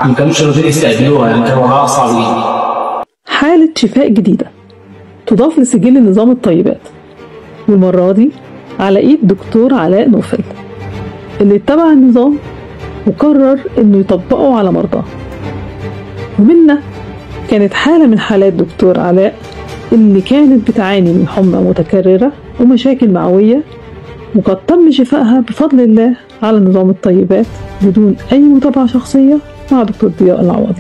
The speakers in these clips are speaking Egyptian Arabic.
ما كانوش راضيين يستقبلوها يعني كان وضعها صعب جدا حالة شفاء جديدة تضاف لسجل نظام الطيبات والمرة دي على إيد دكتور علاء نوفل اللي اتبع النظام وقرر إنه يطبقه على مرضاه ومنا كانت حالة من حالات دكتور علاء اللي كانت بتعاني من حمى متكررة ومشاكل معوية وقد تم شفائها بفضل الله على نظام الطيبات بدون أي متابعة شخصية مع دكتور ضياء العوضي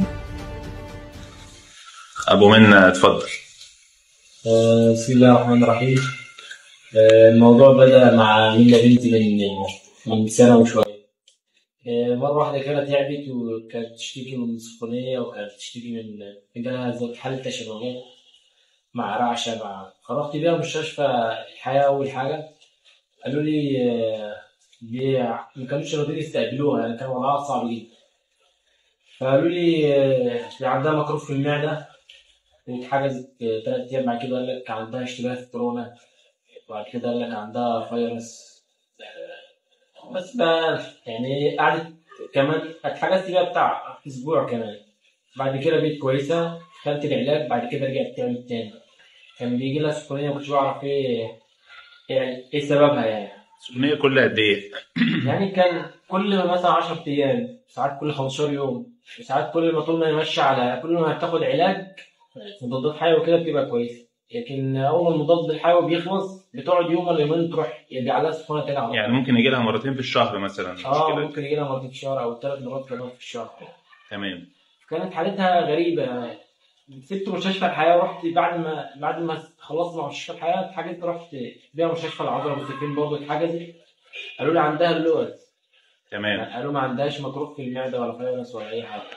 ابو منى اتفضل آه، بسم الله الرحمن الرحيم آه، الموضوع بدأ مع مينا بنتي من من سنة وشوية آه، مرة واحدة كده تعبت وكانت تشتكي من سخونية وكانت تشتكي من جالها زي حالة تشنجات مع رعشة مع فرحت بيها مستشفى الحياة أول حاجة قالوا لي آه، دي ما كانوش راضيين يستقبلوها يعني كان وضعها صعب جدا فقالوا لي آه، دي عندها ميكروب في المعدة اتحجزت تلات أيام بعد كده قال لك عندها اشتباه في كورونا وبعد كده قال لك عندها فيروس بس بقى يعني قعدت كمان اتحجزت بقى بتاع أسبوع كمان بعد كده بقيت كويسة خدت العلاج بعد كده رجعت تعمل تاني كان بيجي لها سخونية مكنتش بعرف ايه يعني ايه سببها يعني سخونيه كل قد ايه؟ يعني كان كل مثلا 10 ايام ساعات كل 15 يوم ساعات كل ما طول ما ماشي على كل ما تاخد علاج مضادات حيوي كده بتبقى كويسه لكن اول ما المضاد الحيوي بيخلص بتقعد يوم ولا يومين تروح يرجع لها سخونه تاني على طول. يعني ممكن يجي لها مرتين في الشهر مثلا مش اه كده؟ ممكن يجي لها مرتين في الشهر او ثلاث مرات كمان في الشهر تمام كانت حالتها غريبه سبت مستشفى الحياه ورحت بعد ما بعد ما خلصت مع مستشفى الحياه اتحجزت رحت بيها مستشفى العذراء والسكين برضه اتحجزت قالوا لي عندها اللوز تمام قالوا ما عندهاش ميكروب في المعده ولا فيروس ولا اي حاجه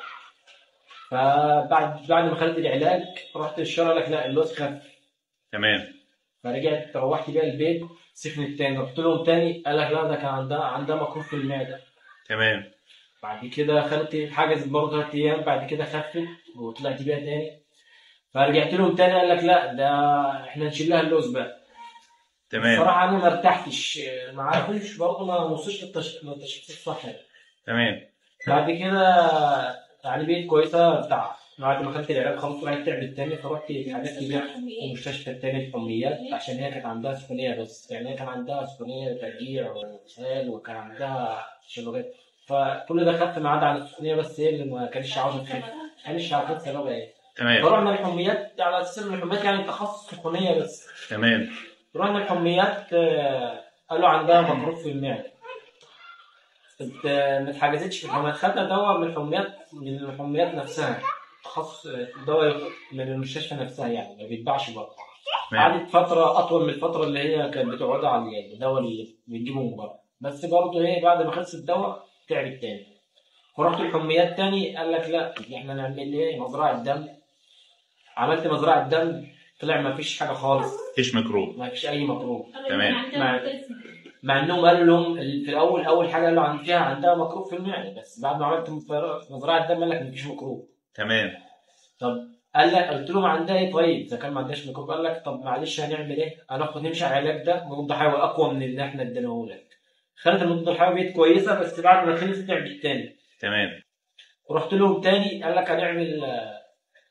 فبعد بعد ما خدت العلاج رحت الشارع قال لك لا اللوز خف تمام فرجعت روحت بيها البيت سخنت تاني رحت لهم تاني قال لك لا ده كان عندها عندها ميكروب في المعده تمام بعد كده خدت حجزت برضه ثلاث ايام بعد كده خفت وطلعت بيها تاني فرجعت لهم تاني قال لك لا ده احنا نشيل لها اللوز بقى تمام الصراحه انا ما ارتحتش ما عرفتش برضه ما وصلتش للتش- للتشخيص الصح يعني. تمام بعد كده يعني بقيت كويسه بتاع بعد ما خدت العلاج خلاص طلعت تعبت تاني فرحت اتحجزت بيها في المستشفى التاني الحميات عشان هي كانت عندها سخونيه بس يعني هي كان عندها سخونيه ترجيع واسهال وكان عندها تشنجات فكل ده خف ما عدا عن السخونيه بس هي اللي ما كانتش عاوزه تخف ما كانتش عارفين سببها ايه تمام فرحنا الحميات على اساس ان الحميات يعني تخصص سخونيه بس تمام رحنا الحميات آه، قالوا عندها ميكروب في المعده كنت آه، ما اتحجزتش في الحميات خدنا دواء من الحميات من الحميات نفسها تخصص آه، دواء من المستشفى نفسها يعني ما بيتباعش بره تمام قعدت فترة أطول من الفترة اللي هي كانت بتقعد على الدواء اللي بتجيبه من بره بس برضه هي بعد ما خلص الدواء تعبت تاني ورحت الحميات تاني قال لك لا احنا نعمل ايه مزرعة دم عملت مزرعة دم طلع ما فيش حاجة خالص مفيش ميكروب ما فيش أي ميكروب تمام. مع, مع انهم قالوا لهم في الاول اول حاجه قالوا عن فيها عندها ميكروب في المعده بس بعد ما عملت مفر- مزرعه دم قال لك مفيش ميكروب تمام طب قال لك قلت لهم عندها ايه طيب اذا كان ما عندهاش ميكروب قال لك طب معلش هنعمل ايه؟ هناخد نمشي على العلاج ده مضاد حيوي اقوى من اللي احنا اديناه لك خدت المضاد الحيوي بقت كويسه بس بعد ما خلص تعبت تاني تمام ورحت لهم تاني قال لك هنعمل آه،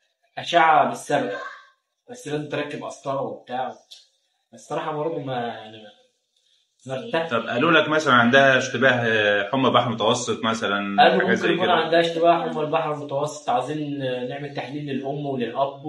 اشعه بالسبق بس لازم تركب قسطره وبتاع بس الصراحه برضه ما يعني ما- ما ارتحتش طب قالوا لك مثلا عندها اشتباه آه، حمى بحر متوسط مثلا قالوا حاجه ممكن زي يكون كده عندها اشتباه حمى البحر المتوسط عايزين نعمل تحليل للأم وللأب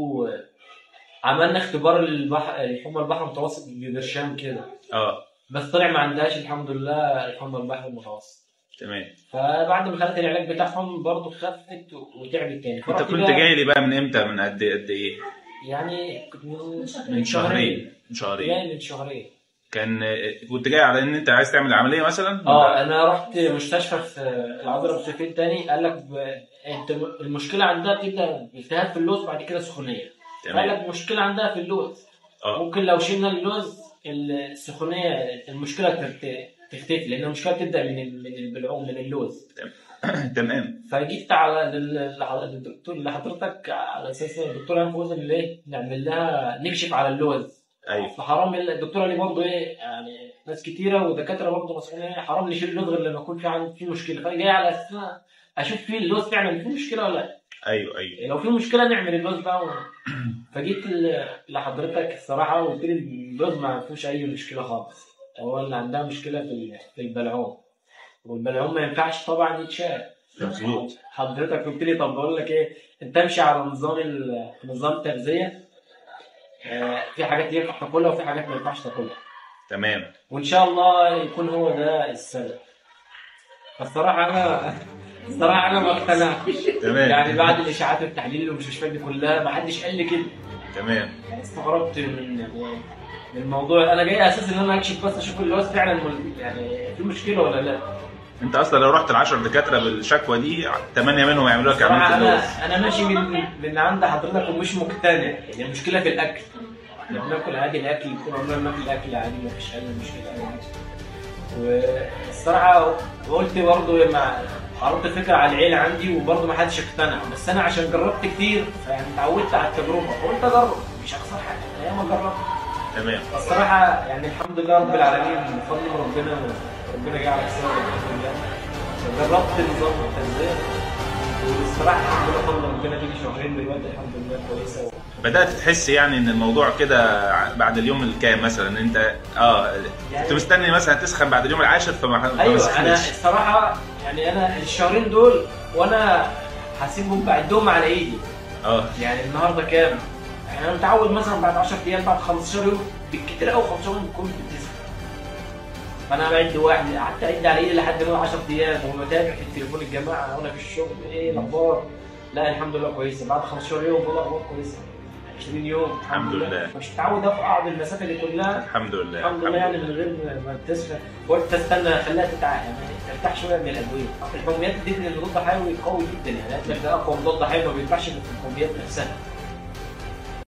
وعملنا اختبار للبحر الحمى البحر المتوسط ببرشام كده اه بس طلع ما عندهاش الحمد لله الحمى البحر المتوسط تمام فبعد ما خدت العلاج بتاعهم برضه خفت وتعبت تاني انت فرحت كنت بقى- جاي لي بقى من امتى من قد قد ايه يعني كنت من من شهرين من شهرين جاي من شهرين كان آه، كنت جاي على ان انت عايز تعمل عمليه مثلا اه انا رحت مستشفى في العذراء بسفين تاني قال لك ب... انت المشكله عندها بتبدا التهاب في اللوز بعد كده سخونيه قال تمام لك مشكله عندها في اللوز اه ممكن لو شلنا اللوز السخونيه المشكله ترت- تختفي لان المشكله بتبدا من ال- من البلعوم من اللوز تمام فجيت على لل- لح- للدكتور لحضرتك على اساس إن الدكتوره انفوز اللي ايه نعمل لها نكشف على اللوز ايوه فحرام ال- الدكتوره اللي برضه ايه يعني ناس كتيره ودكاتره برضه مسؤولين إيه حرام نشيل اللوز غير لما يكون في عن في مشكله فجاي على اساسها اشوف فيه اللوز فعلا في مشكله ولا لا ايوه ايوه لو في مشكله نعمل اللوز بقى و... فجيت ل- لحضرتك الصراحه وقلت لي اللوز ما فيهوش اي مشكله خالص هو اللي عندها مشكله في ال- في البلعوم والبلعوم ما ينفعش طبعا يتشال مظبوط حضرتك قلت لي طب بقول لك ايه انت امشي على نظام ال- نظام التغذيه آه، في حاجات ينفع تاكلها وفي حاجات ما ينفعش تاكلها تمام وان شاء الله يكون هو ده السبب فالصراحه انا الصراحه انا ما اقتنعتش تمام. يعني بعد الاشاعات والتحليل والمستشفيات دي كلها ما حدش قال لي كده تمام يعني استغربت من من الموضوع انا جاي اساسا ان انا اكشف بس اشوف اللي هو فعلا مل- يعني في مشكله ولا لا انت اصلا لو رحت ل 10 دكاتره بالشكوى دي 8 منهم يعملوا لك صراحة عمليه اللوز انا انا ماشي من من عند حضرتك ومش مقتنع يعني المشكله في الاكل احنا بناكل عادي الاكل طول عمرنا بناكل اكل عادي ما فيش اي مشكله يعني والصراحه قلت برضه لما عرضت فكره على العيله عندي وبرضه ما حدش اقتنع بس انا عشان جربت كتير فيعني اتعودت على التجربه قلت اجرب مش هخسر حاجه انا ياما جربت تمام الصراحه يعني الحمد لله رب العالمين بفضل ربنا ربنا جعلك سبب الحمد لله جربت نظام التغذيه والصراحه الحمد لله فضل ربنا تيجي شهرين دلوقتي الحمد لله كويسه بدات تحس يعني ان الموضوع كده بعد اليوم الكام مثلا انت اه كنت مستني مثلا تسخن بعد اليوم العاشر فما فما ايوه انا سخنتش. الصراحه يعني انا الشهرين دول وانا هسيبهم بعدهم على ايدي اه يعني النهارده كام؟ يعني انا متعود مثلا بعد 10 ايام بعد 15 يوم بالكتير قوي 15 يوم بتكون بتسخن فانا بعد واحد قعدت اعد على ايدي لحد ما 10 ايام وبتابع في التليفون الجماعه وانا في الشغل ايه الاخبار؟ لا الحمد لله كويسه بعد 15 يوم بقول اخبار كويسه 20 يوم الحمد لله. مش متعود اقعد المسافه دي كلها الحمد لله الحمد لله يعني من غير ما تسخن قلت استنى خليها تتع... يعني ترتاح شويه من الادويه الحميات بتدي المضاد حيوي قوي جدا يعني قالت لك ده اقوى مضاد حيوي ما بينفعش في الحميات نفسها